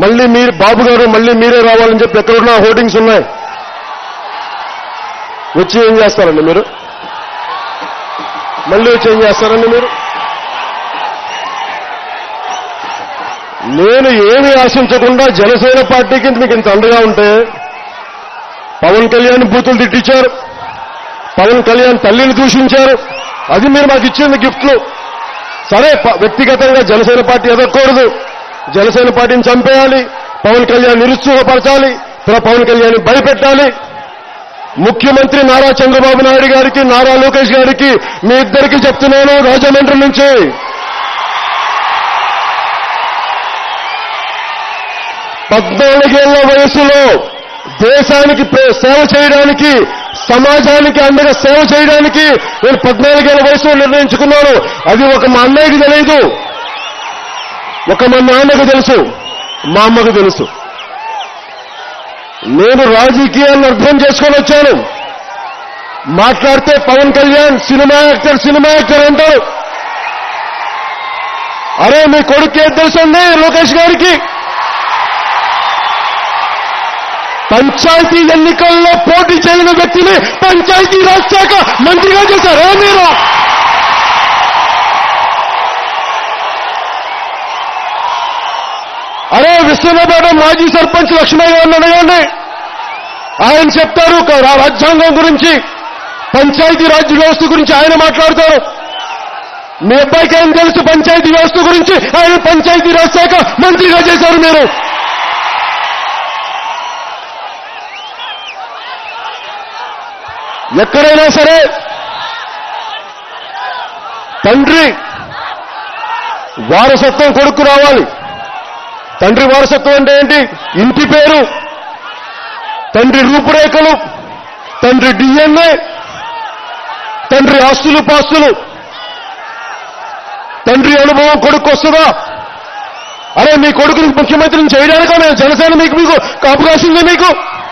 మళ్ళీ మీరు బాబు గారు మళ్ళీ మీరే రావాలని చెప్పి ఎక్కడున్నా హోర్డింగ్స్ ఉన్నాయి వచ్చి ఏం చేస్తారండి మీరు మళ్ళీ వచ్చి ఏం చేస్తారండి మీరు నేను ఏమి ఆశించకుండా జనసేన పార్టీకి మీకు ఇంత అండగా ఉంటే పవన్ కళ్యాణ్ బూతులు తిట్టించారు పవన్ కళ్యాణ్ తల్లిని దూషించారు అది మీరు మాకు ఇచ్చింది గిఫ్ట్లు సరే ప- వ్యక్తిగతంగా జనసేన పార్టీ ఎదగకూడదు జనసేన పార్టీని చంపేయాలి పవన్ కళ్యాణ్ నిరుత్సాహపరచాలి తర్వాత పవన్ కళ్యాణ్ భయపెట్టాలి ముఖ్యమంత్రి నారా చంద్రబాబు నాయుడు గారికి నారా లోకేష్ గారికి మీ ఇద్దరికి చెప్తున్నాను రాజమండ్రి నుంచి పద్నాలుగేళ్ల వయసులో దేశానికి ప్రే- సేవ చేయడానికి సమాజానికి అండగా సేవ చేయడానికి నేను పద్నాలుగేళ్ల వయసులో నిర్ణయించుకున్నాను అది ఒక మా అన్నయ్యకి తెలియదు ఒక మా నాన్నకు తెలుసు మా అమ్మకు తెలుసు నేను రాజకీయాలను అర్థం చేసుకొని వచ్చాను మాట్లాడితే Pawan Kalyan cinema actor cinema actor అంటారు అరే మీ కొడుకు ఏం తెలుసండి లోకేష్ గారికి పంచాయతీ ఎన్నికల్లో పోటీ చేయని వ్యక్తిని పంచాయతీ రాజ్ శాఖ మంత్రిగా చేశారా మీరు అరే విశ్వనాథ మాజీ సర్పంచ్ లక్ష్మయ్య గారిని అడగండి ఆయన చెప్తారు క- రా- రాజ్యాంగం గురించి పంచాయతీ రాజ్ వ్యవస్థ గురించి ఆయన మాట్లాడతారు మీ అబ్బాయికి ఏం తెలుసు పంచాయతీ వ్యవస్థ గురించి ఆయన పంచాయతీ రాజ్ శాఖ మంత్రిగా చేశారు మీరు ఎక్కడైనా సరే తండ్రి వారసత్వం కొడుకు రావాలి తండ్రి వారసత్వం అంటే ఏంటి ఇంటి పేరు తండ్రి రూపురేఖలు తండ్రి డిఎన్ఏ తండ్రి ఆస్తులు పాస్తులు తండ్రి అనుభవం కొడుకు వస్తుందా అరే మీ కొడుకుని ముఖ్యమంత్రిని చేయడానికా నేను జనసేన మీకు మీకు అవకాశం ఉంది మీకు